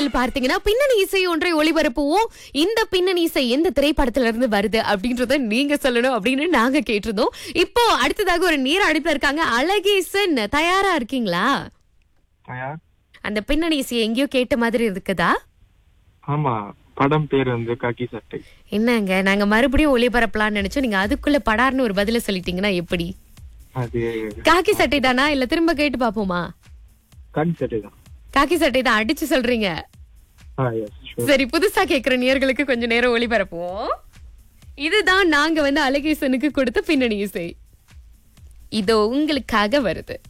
நிகழ்ச்சியில் பார்த்தீங்கன்னா பின்னணி இசை ஒன்றை ஒளிபரப்புவோம் இந்த பின்னணி இசை எந்த திரைப்படத்துல இருந்து வருது அப்படின்றத நீங்க சொல்லணும் அப்படின்னு நாங்க கேட்டிருந்தோம் இப்போ அடுத்ததாக ஒரு நேர அழைப்புல இருக்காங்க அழகேசன் தயாரா இருக்கீங்களா தயார் அந்த பின்னணி இசையை எங்கேயோ கேட்ட மாதிரி இருக்குதா ஆமா படம் பேர் வந்து காக்கி சட்டை என்னங்க நாங்க மறுபடியும் ஒளிபரப்பலாம்னு நினைச்சோம் நீங்க அதுக்குள்ள படார்னு ஒரு பதில சொல்லிட்டீங்கன்னா எப்படி அது காக்கி சட்டை தானா இல்ல திரும்ப கேட்டு பாப்போமா காக்கி சட்டை தான் காக்கி சட்டை தான் அடிச்சு சொல்றீங்க ஆ எஸ் சரி புதுசா கேக்குற நேர்களுக்கு கொஞ்சம் நேரம் ஒளிபரப்புவோம் இதுதான் நாங்க வந்து அழகேசனுக்கு கொடுத்த பின்னணி இசை இதோ உங்களுக்காக வருது